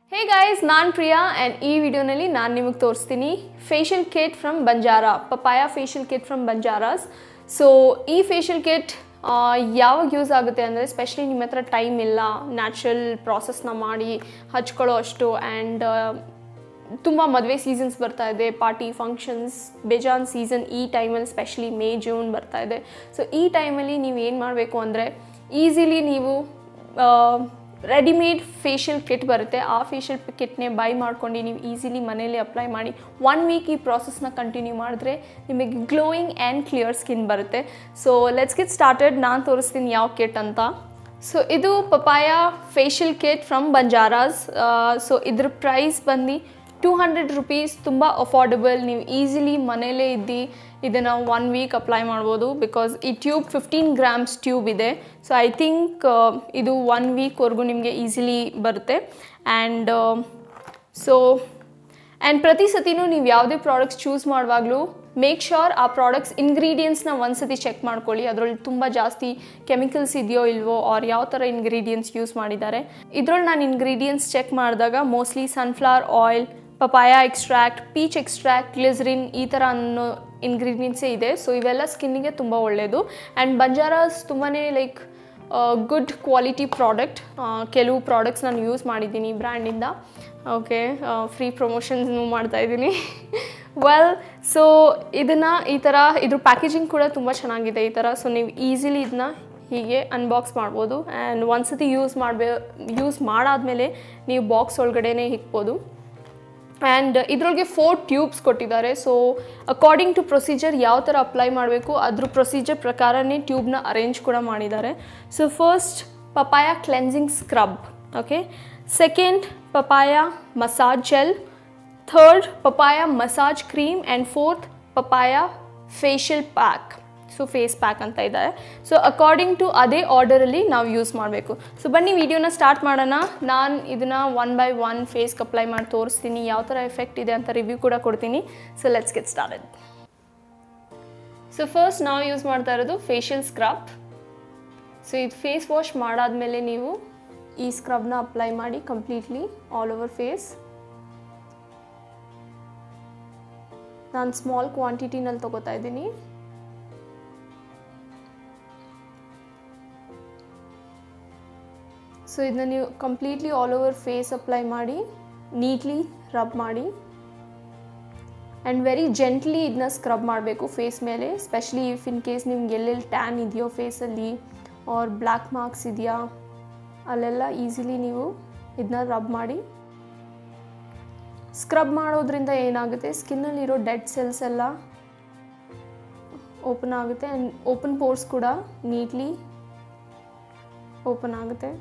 hey guys ನಾನು Priya and ಈ ವಿಡಿಯೋನಲ್ಲಿ ನಾನು ನಿಮಗೆ ತೋರಿಸ್ತೀನಿ facial kit from Banjara papaya facial kit from Banjaras so ಈ ಫೇಶಿಯಲ್ ಕಿಟ್ ಯಾವಾಗ ಯೂಸ್ ಆಗುತ್ತೆ ಅಂದರೆ ಸ್ಪೆಷಲಿ ನಿಮ್ಮ ಹತ್ರ ಟೈಮ್ ಇಲ್ಲ ನ್ಯಾಚುರಲ್ ಪ್ರಾಸೆಸ್ನ ಮಾಡಿ ಹಚ್ಕೊಳ್ಳೋ ಅಷ್ಟು ಆ್ಯಂಡ್ ತುಂಬ ಮದುವೆ ಸೀಸನ್ಸ್ ಬರ್ತಾ ಇದೆ ಪಾರ್ಟಿ ಫಂಕ್ಷನ್ಸ್ ಬೇಜಾನ್ ಸೀಸನ್ ಈ ಟೈಮಲ್ಲಿ ಸ್ಪೆಷಲಿ ಮೇ ಜೂನ್ ಬರ್ತಾ ಇದೆ ಸೊ ಈ ಟೈಮಲ್ಲಿ ನೀವು ಏನು ಮಾಡಬೇಕು ಅಂದರೆ ಈಸಿಲಿ ನೀವು ರೆಡಿಮೇಡ್ ಫೇಶಿಯಲ್ ಕಿಟ್ ಬರುತ್ತೆ ಆ ಫೇಶಿಯಲ್ ಕಿಟ್ನೇ ಬೈ ಮಾಡ್ಕೊಂಡು ನೀವು ಈಸಿಲಿ ಮನೇಲಿ ಅಪ್ಲೈ ಮಾಡಿ ಒನ್ ವೀಕ್ ಈ ಪ್ರಾಸೆಸ್ನ ಕಂಟಿನ್ಯೂ ಮಾಡಿದ್ರೆ ನಿಮಗೆ ಗ್ಲೋಯಿಂಗ್ ಆ್ಯಂಡ್ ಕ್ಲಿಯರ್ ಸ್ಕಿನ್ ಬರುತ್ತೆ ಸೊ ಲೆಟ್ಸ್ ಗೆಟ್ ಸ್ಟಾರ್ಟೆಡ್ ನಾನು ತೋರಿಸ್ತೀನಿ ಯಾವ ಕಿಟ್ ಅಂತ ಸೊ ಇದು papaya facial kit from Banjaras so ಇದ್ರ ಪ್ರೈಸ್ ಬಂದು ಟೂ ಹಂಡ್ರೆಡ್ ರುಪೀಸ್ ತುಂಬ ಅಫೋರ್ಡಬಲ್ ನೀವು ಈಸಿಲಿ ಮನೇಲೇ ಇದ್ದು ಇದನ್ನು ಒನ್ ವೀಕ್ ಅಪ್ಲೈ ಮಾಡ್ಬೋದು ಬಿಕಾಸ್ ಈ ಟ್ಯೂಬ್ ಫಿಫ್ಟೀನ್ ಗ್ರಾಮ್ಸ್ ಟ್ಯೂಬ್ ಇದೆ ಸೊ ಐ ಥಿಂಕ್ ಇದು ಒನ್ ವೀಕ್ವರೆಗೂ ನಿಮಗೆ ಈಸಿಲಿ ಬರುತ್ತೆ ಆ್ಯಂಡ್ ಸೊ ಆ್ಯಂಡ್ ಪ್ರತಿ ಸತಿನೂ ನೀವು ಯಾವುದೇ ಪ್ರಾಡಕ್ಟ್ಸ್ ಚೂಸ್ ಮಾಡುವಾಗಲೂ ಮೇಕ್ ಶ್ಯೂರ್ ಆ ಪ್ರಾಡಕ್ಟ್ಸ್ ಇಂಗ್ರೀಡಿಯೆಂಟ್ಸ್ನ ಒಂದ್ಸತಿ ಚೆಕ್ ಮಾಡ್ಕೊಳ್ಳಿ ಅದರಲ್ಲಿ ತುಂಬ ಜಾಸ್ತಿ ಕೆಮಿಕಲ್ಸ್ ಇದೆಯೋ ಇಲ್ವೋ ಆರ್ ಯಾವ ಥರ ಇಂಗ್ರೀಡಿಯೆಂಟ್ಸ್ ಯೂಸ್ ಮಾಡಿದ್ದಾರೆ ಇದ್ರಲ್ಲಿ ನಾನು ಇಂಗ್ರೀಡಿಯೆಂಟ್ಸ್ ಚೆಕ್ ಮಾಡಿದಾಗ mostly sunflower oil papaya extract peach extract glycerin ಈ ಥರ ಅನ್ನೋ ಇಂಗ್ರೀಡಿಯೆಂಟ್ಸೇ ಇದೆ ಸೊ ಇವೆಲ್ಲ ಸ್ಕಿನ್ನಿಗೆ ತುಂಬ ಒಳ್ಳೆಯದು ಆ್ಯಂಡ್ ಬಂಜಾರಾಸ್ ತುಂಬಾ ಲೈಕ್ ಗುಡ್ ಕ್ವಾಲಿಟಿ ಪ್ರಾಡಕ್ಟ್ ಕೆಲವು ಪ್ರಾಡಕ್ಟ್ಸ್ ನಾನು ಯೂಸ್ ಮಾಡಿದ್ದೀನಿ ಬ್ರ್ಯಾಂಡಿಂದ ಓಕೆ ಫ್ರೀ ಪ್ರಮೋಷನ್ಸ್ನು ಮಾಡ್ತಾಯಿದ್ದೀನಿ ವೆಲ್ ಸೊ ಇದನ್ನು ಈ ಥರ ಇದ್ರ ಪ್ಯಾಕೇಜಿಂಗ್ ಕೂಡ ತುಂಬ ಚೆನ್ನಾಗಿದೆ ಈ ಥರ ಸೊ ನೀವು ಈಸಿಲಿ ಇದನ್ನ ಹೀಗೆ ಅನ್ಬಾಕ್ಸ್ ಮಾಡ್ಬೋದು ಆ್ಯಂಡ್ ಒಂದ್ಸತಿ ಯೂಸ್ ಮಾಡಬೇ ಯೂಸ್ ಮಾಡಾದಮೇಲೆ ನೀವು ಬಾಕ್ಸ್ ಒಳಗಡೆನೇ ಇಕ್ಬೋದು ಆ್ಯಂಡ್ ಇದರೊಳಗೆ ಫೋರ್ ಟ್ಯೂಬ್ಸ್ ಕೊಟ್ಟಿದ್ದಾರೆ ಸೊ ಅಕಾರ್ಡಿಂಗ್ ಟು ಪ್ರೊಸೀಜರ್ ಯಾವ ಥರ ಅಪ್ಲೈ ಮಾಡಬೇಕು ಅದ್ರ ಪ್ರೊಸೀಜರ್ ಪ್ರಕಾರನೇ ಟ್ಯೂಬ್ನ ಅರೇಂಜ್ ಕೂಡ ಮಾಡಿದ್ದಾರೆ so first papaya cleansing scrub okay second papaya massage gel third papaya massage cream and fourth papaya facial pack so face pack ಅಂತ ಇದ್ದಾರೆ ಸೊ ಅಕಾರ್ಡಿಂಗ್ ಟು ಅದೇ ಆರ್ಡರಲ್ಲಿ ನಾವು ಯೂಸ್ ಮಾಡಬೇಕು ಸೊ ಬನ್ನಿ ವಿಡಿಯೋನ ಸ್ಟಾರ್ಟ್ ಮಾಡೋಣ ನಾನು ಇದನ್ನು ಒನ್ ಬೈ ಒನ್ ಫೇಸ್ಗೆ ಅಪ್ಲೈ ಮಾಡಿ ತೋರಿಸ್ತೀನಿ ಯಾವ ಥರ ಎಫೆಕ್ಟ್ ಇದೆ ಅಂತ ರಿವ್ಯೂ ಕೂಡ ಕೊಡ್ತೀನಿ so let's get started so first ನಾವು ಯೂಸ್ ಮಾಡ್ತಾ ಇರೋದು ಫೇಶಿಯಲ್ ಸ್ಕ್ರಬ್ ಸೊ ಇದು ಫೇಸ್ ವಾಶ್ ಮಾಡಾದಮೇಲೆ ನೀವು ಈ ಸ್ಕ್ರಬ್ನ ಅಪ್ಲೈ ಮಾಡಿ ಕಂಪ್ಲೀಟ್ಲಿ ಆಲ್ ಓವರ್ ಫೇಸ್ ನಾನು ಸ್ಮಾಲ್ ಕ್ವಾಂಟಿಟಿನಲ್ಲಿ ತೊಗೋತಾ ಇದ್ದೀನಿ ಸೊ ಇದನ್ನ ನೀವು completely all over face apply ಮಾಡಿ ನೀಟ್ಲಿ ರಬ್ ಮಾಡಿ ಆ್ಯಂಡ್ ವೆರಿ ಜೆಂಟ್ಲಿ ಇದನ್ನ ಸ್ಕ್ರಬ್ ಮಾಡಬೇಕು ಫೇಸ್ ಮೇಲೆ ಸ್ಪೆಷಲಿ ಇಫ್ ಇನ್ ಕೇಸ್ ನಿಮ್ಗೆ ಎಲ್ಲೆಲ್ಲಿ ಟ್ಯಾನ್ ಇದೆಯೋ ಫೇಸಲ್ಲಿ ಆರ್ ಬ್ಲ್ಯಾಕ್ ಮಾರ್ಕ್ಸ್ ಇದೆಯಾ ಅಲ್ಲೆಲ್ಲ ಈಸಿಲಿ ನೀವು ಇದನ್ನ ರಬ್ ಮಾಡಿ ಸ್ಕ್ರಬ್ ಮಾಡೋದ್ರಿಂದ ಏನಾಗುತ್ತೆ ಸ್ಕಿನ್ನಲ್ಲಿರೋ ಡೆಡ್ ಸೆಲ್ಸ್ ಎಲ್ಲ ಓಪನ್ ಆಗುತ್ತೆ ಆ್ಯಂಡ್ ಓಪನ್ ಪೋರ್ಸ್ ಕೂಡ ನೀಟ್ಲಿ ಓಪನ್ ಆಗುತ್ತೆ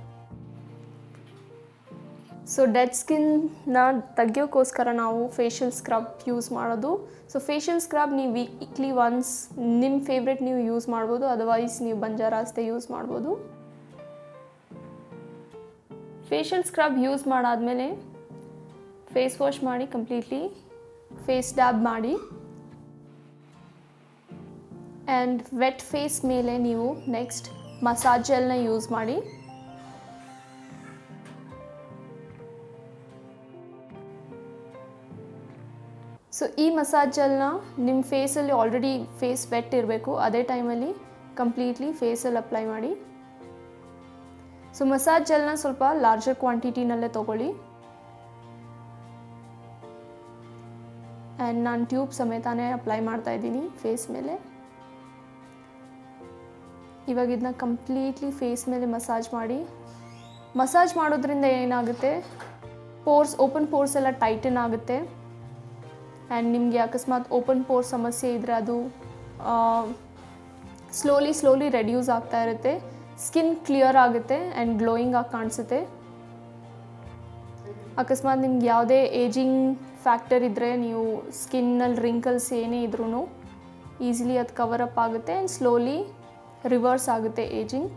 ಸೊ ಡೆಡ್ ಸ್ಕಿನ್ನ ತೆಗಿಯೋಕ್ಕೋಸ್ಕರ ನಾವು ಫೇಶಿಯಲ್ ಸ್ಕ್ರಬ್ ಯೂಸ್ ಮಾಡೋದು ಸೊ ಫೇಶಿಯಲ್ ಸ್ಕ್ರಬ್ ನೀವು ವೀಕ್ಲಿ ಒನ್ಸ್ ನಿಮ್ಮ ಫೇವ್ರೆಟ್ ನೀವು ಯೂಸ್ ಮಾಡ್ಬೋದು ಅದರ್ವೈಸ್ ನೀವು ಬಂಜಾರಾಸ್ತೆ ಯೂಸ್ ಮಾಡ್ಬೋದು ಫೇಶಿಯಲ್ ಸ್ಕ್ರಬ್ ಯೂಸ್ ಮಾಡಾದಮೇಲೆ ಫೇಸ್ ವಾಶ್ ಮಾಡಿ ಕಂಪ್ಲೀಟ್ಲಿ ಫೇಸ್ ಡ್ಯಾಬ್ ಮಾಡಿ ಆ್ಯಂಡ್ ವೆಟ್ ಫೇಸ್ ಮೇಲೆ ನೀವು ನೆಕ್ಸ್ಟ್ ಮಸಾಜ್ ಜೆಲ್ನ ಯೂಸ್ ಮಾಡಿ ಸೊ ಈ ಮಸಾಜ್ ಜೆಲ್ನ ನಿಮ್ಮ ಫೇಸಲ್ಲಿ ಆಲ್ರೆಡಿ ಫೇಸ್ ವೆಟ್ ಇರಬೇಕು ಅದೇ ಟೈಮಲ್ಲಿ ಕಂಪ್ಲೀಟ್ಲಿ ಫೇಸಲ್ಲಿ ಅಪ್ಲೈ ಮಾಡಿ ಸೊ ಮಸಾಜ್ ಜೆಲ್ನ ಸ್ವಲ್ಪ ಲಾರ್ಜರ್ ಕ್ವಾಂಟಿಟಿನಲ್ಲೇ ತೊಗೊಳ್ಳಿ ಆ್ಯಂಡ್ ನಾನು ಟ್ಯೂಬ್ ಸಮೇತನೇ ಅಪ್ಲೈ ಮಾಡ್ತಾ ಇದ್ದೀನಿ ಫೇಸ್ ಮೇಲೆ ಇವಾಗ ಇದನ್ನ ಕಂಪ್ಲೀಟ್ಲಿ ಫೇಸ್ ಮೇಲೆ ಮಸಾಜ್ ಮಾಡಿ ಮಸಾಜ್ ಮಾಡೋದ್ರಿಂದ ಏನಾಗುತ್ತೆ ಪೋರ್ಸ್ ಓಪನ್ ಪೋರ್ಸ್ ಎಲ್ಲ ಟೈಟನ್ ಆಗುತ್ತೆ ಆ್ಯಂಡ್ ನಿಮಗೆ ಅಕಸ್ಮಾತ್ ಓಪನ್ ಪೋರ್ ಸಮಸ್ಯೆ ಇದ್ದರೆ ಅದು ಸ್ಲೋಲಿ ಸ್ಲೋಲಿ ರೆಡ್ಯೂಸ್ ಆಗ್ತಾ ಇರುತ್ತೆ ಸ್ಕಿನ್ ಕ್ಲಿಯರ್ ಆಗುತ್ತೆ ಆ್ಯಂಡ್ ಗ್ಲೋಯಿಂಗ್ ಆಗಿ ಕಾಣಿಸುತ್ತೆ ಅಕಸ್ಮಾತ್ ನಿಮ್ಗೆ ಯಾವುದೇ ಏಜಿಂಗ್ ಫ್ಯಾಕ್ಟರ್ ಇದ್ದರೆ ನೀವು ಸ್ಕಿನ್ನಲ್ಲಿ ರಿಂಕಲ್ಸ್ ಏನೇ ಇದ್ರೂ ಈಸಿಲಿ ಅದು ಕವರ್ ಅಪ್ ಆಗುತ್ತೆ ಆ್ಯಂಡ್ ಸ್ಲೋಲಿ ರಿವರ್ಸ್ ಆಗುತ್ತೆ ಏಜಿಂಗ್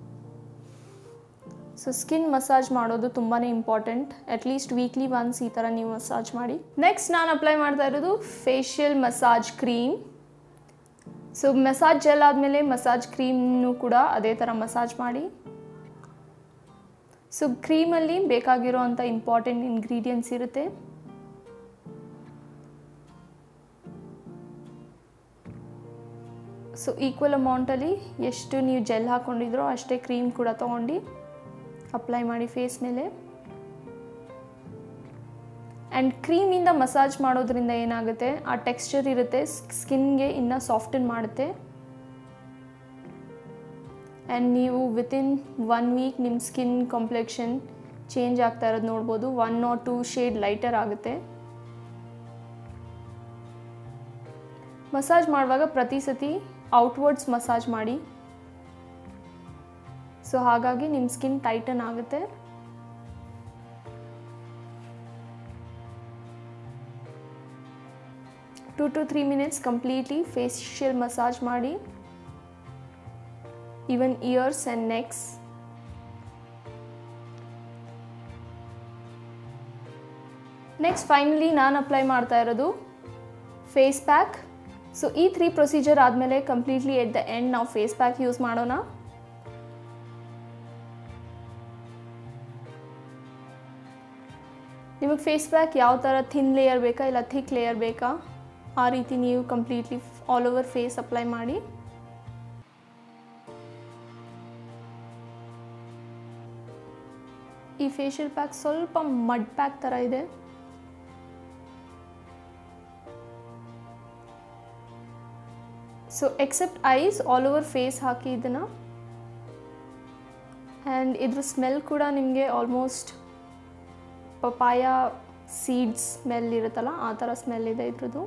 ಸೊ ಸ್ಕಿನ್ ಮಸಾಜ್ ಮಾಡೋದು ತುಂಬಾ ಇಂಪಾರ್ಟೆಂಟ್ ಅಟ್ಲೀಸ್ಟ್ ವೀಕ್ಲಿ ಒನ್ಸ್ ಈ ಥರ ನೀವು ಮಸಾಜ್ ಮಾಡಿ ನೆಕ್ಸ್ಟ್ ನಾನು ಅಪ್ಲೈ ಮಾಡ್ತಾ ಇರೋದು facial massage cream so massage gel ಆದಮೇಲೆ ಮಸಾಜ್ ಕ್ರೀಮ್ನು ಕೂಡ ಅದೇ ಥರ ಮಸಾಜ್ ಮಾಡಿ ಸೊ ಕ್ರೀಮಲ್ಲಿ ಬೇಕಾಗಿರೋ ಅಂಥ ಇಂಪಾರ್ಟೆಂಟ್ ಇಂಗ್ರೀಡಿಯೆಂಟ್ಸ್ ಇರುತ್ತೆ ಸೊ ಈಕ್ವಲ್ ಅಮೌಂಟಲ್ಲಿ ಎಷ್ಟು ನೀವು ಜೆಲ್ ಹಾಕ್ಕೊಂಡಿದ್ರೋ ಅಷ್ಟೇ ಕ್ರೀಮ್ ಕೂಡ ತೊಗೊಂಡು ಅಪ್ಲೈ ಮಾಡಿ ಫೇಸ್ ಮೇಲೆ ಆ್ಯಂಡ್ ಕ್ರೀಮಿಂದ ಮಸಾಜ್ ಮಾಡೋದ್ರಿಂದ ಏನಾಗುತ್ತೆ ಆ ಟೆಕ್ಸ್ಚರ್ ಇರುತ್ತೆ ಸ್ಕಿನ್ಗೆ ಇನ್ನೂ ಸಾಫ್ಟನ್ ಮಾಡುತ್ತೆ ಆ್ಯಂಡ್ ನೀವು ವಿತಿನ್ ಒನ್ ವೀಕ್ ನಿಮ್ಮ ಸ್ಕಿನ್ ಕಾಂಪ್ಲೆಕ್ಷನ್ ಚೇಂಜ್ ಆಗ್ತಾ ಇರೋದು ನೋಡ್ಬೋದು one or two shade lighter ಆಗುತ್ತೆ ಮಸಾಜ್ ಮಾಡುವಾಗ ಪ್ರತಿ ಸತಿ ಔಟ್ವರ್ಡ್ಸ್ ಮಸಾಜ್ ಮಾಡಿ ಸೊ ಹಾಗಾಗಿ ನಿಮ್ಮ ಸ್ಕಿನ್ ಟೈಟನ್ ಆಗುತ್ತೆ two two three minutes completely facial massage ಮಾಡಿ even ears and next next finally ನಾನು ಅಪ್ಲೈ ಮಾಡ್ತಾ ಇರೋದು ಫೇಸ್ ಪ್ಯಾಕ್ ಸೊ ಈ ತ್ರೀ ಪ್ರೊಸೀಜರ್ ಆದಮೇಲೆ ಕಂಪ್ಲೀಟ್ಲಿ ಎಟ್ ದ ಎಂಡ್ ನಾವು ಫೇಸ್ ಪ್ಯಾಕ್ ಯೂಸ್ ಮಾಡೋಣ ನಿಮಗೆ ಫೇಸ್ ಪ್ಯಾಕ್ ಯಾವ ಥರ ಥಿನ್ ಲೇಯರ್ ಬೇಕಾ ಇಲ್ಲ ಥಿಕ್ ಲೇಯರ್ ಬೇಕಾ ಆ ರೀತಿ ನೀವು completely all over face apply ಮಾಡಿ ಈ ಫೇಶಿಯಲ್ ಪ್ಯಾಕ್ ಸ್ವಲ್ಪ ಮಡ್ ಪ್ಯಾಕ್ ಥರ ಇದೆ so except eyes all over face ಹಾಕಿ ಇದನ್ನು ಆ್ಯಂಡ್ ಇದ್ರ ಸ್ಮೆಲ್ ಕೂಡ ನಿಮಗೆ ಆಲ್ಮೋಸ್ಟ್ ಪಪಾಯ ಸೀಡ್ಸ್ ಸ್ಮೆಲ್ ಇರುತ್ತಲ್ಲ ಆ ಥರ ಸ್ಮೆಲ್ ಇದೆ ಇದ್ರದ್ದು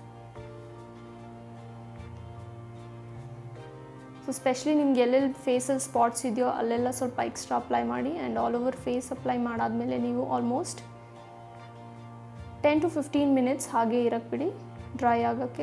ಸೊ ಸ್ಪೆಷಲಿ ನಿಮ್ಗೆ ಎಲ್ಲೆಲ್ಲಿ ಫೇಸಲ್ಲಿ ಸ್ಪಾಟ್ಸ್ ಇದೆಯೋ ಅಲ್ಲೆಲ್ಲ ಸ್ವಲ್ಪ ಎಕ್ಸ್ಟ್ರಾ ಅಪ್ಲೈ ಮಾಡಿ and all over face apply ಮಾಡಾದಮೇಲೆ ನೀವು almost ten to fifteen minutes ಹಾಗೆ ಇರಕ್ಕೆ ಬಿಡಿ ಡ್ರೈ ಆಗೋಕ್ಕೆ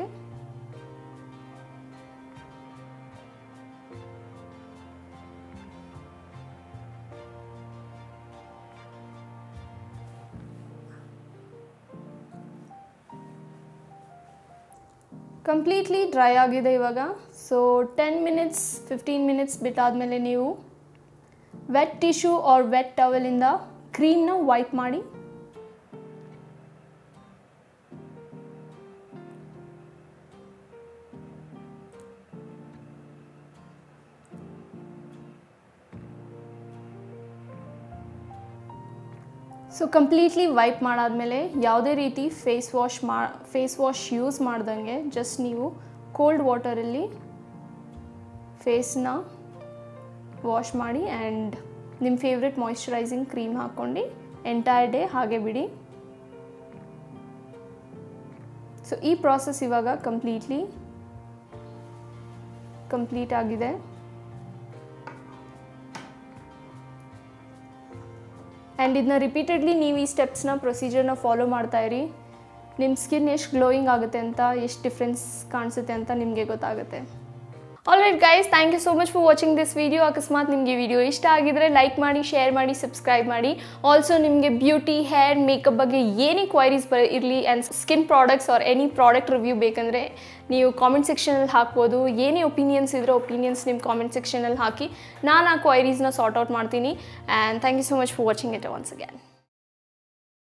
ಕಂಪ್ಲೀಟ್ಲಿ ಡ್ರೈ ಆಗಿದೆ ಇವಾಗ so ten minutes fifteen minutes ಬಿಟ್ಟಾದಮೇಲೆ ನೀವು ವೆಟ್ ಟಿಶ್ಯೂ ಆರ್ ವೆಟ್ ಟವಲಿಂದ ಕ್ರೀಮ್ನ ವೈಪ್ ಮಾಡಿ ಸೊ ಕಂಪ್ಲೀಟ್ಲಿ ವೈಪ್ ಮಾಡಾದಮೇಲೆ ಯಾವುದೇ ರೀತಿ ಫೇಸ್ ವಾಶ್ ಮಾ ಫೇಸ್ ವಾಶ್ ಯೂಸ್ ಮಾಡ್ದಂಗೆ ಜಸ್ಟ್ ನೀವು ಕೋಲ್ಡ್ ವಾಟರಲ್ಲಿ ಫೇಸ್ನ ವಾಶ್ ಮಾಡಿ ಆ್ಯಂಡ್ ನಿಮ್ಮ ಫೇವ್ರೆಟ್ ಮಾಯ್ಶ್ಚರೈಸಿಂಗ್ ಕ್ರೀಮ್ ಹಾಕ್ಕೊಂಡು ಎಂಟೈರ್ ಡೇ ಹಾಗೆ ಬಿಡಿ ಸೊ ಈ ಪ್ರಾಸೆಸ್ ಇವಾಗ ಕಂಪ್ಲೀಟ್ಲಿ ಕಂಪ್ಲೀಟ್ ಆಗಿದೆ ಆ್ಯಂಡ್ ಇದನ್ನ ರಿಪೀಟೆಡ್ಲಿ ನೀವು ಈ ಸ್ಟೆಪ್ಸ್ನ ಪ್ರೊಸೀಜರ್ನ ಫಾಲೋ ಮಾಡ್ತಾ ಇರಿ ನಿಮ್ಮ ಸ್ಕಿನ್ ಎಷ್ಟು ಗ್ಲೋಯಿಂಗ್ ಆಗುತ್ತೆ ಅಂತ ಎಷ್ಟು ಡಿಫ್ರೆನ್ಸ್ ಕಾಣಿಸುತ್ತೆ ಅಂತ ನಿಮಗೆ ಗೊತ್ತಾಗುತ್ತೆ alright guys thank you so much for watching this video ಅಕಸ್ಮಾತ್ ನಿಮಗೆ ವಿಡಿಯೋ ಇಷ್ಟ ಆಗಿದ್ರೆ ಲೈಕ್ ಮಾಡಿ ಶೇರ್ ಮಾಡಿ ಸಬ್ಸ್ಕ್ರೈಬ್ ಮಾಡಿ ಆಲ್ಸೋ ನಿಮಗೆ ಬ್ಯೂಟಿ ಹೇರ್ ಮೇಕಪ್ ಬಗ್ಗೆ ಏನೇ ಕ್ವೈರೀಸ್ ಬ ಇರಲಿ and skin products or any product review ಬೇಕಂದರೆ ನೀವು ಕಾಮೆಂಟ್ ಸೆಕ್ಷನಲ್ಲಿ ಹಾಕ್ಬೋದು ಏನೇ ಒಪಿನಿಯನ್ಸ್ ಇದ್ದರೆ ಒಪಿನಿಯನ್ಸ್ ನಿಮ್ಮ ಕಾಮೆಂಟ್ ಸೆಕ್ಷನಲ್ಲಿ ಹಾಕಿ ನಾನು ಆ ಕ್ವೈರೀಸ್ನ ಸಾರ್ಟ್ ಔಟ್ ಮಾಡ್ತೀನಿ and thank you so much for watching it once again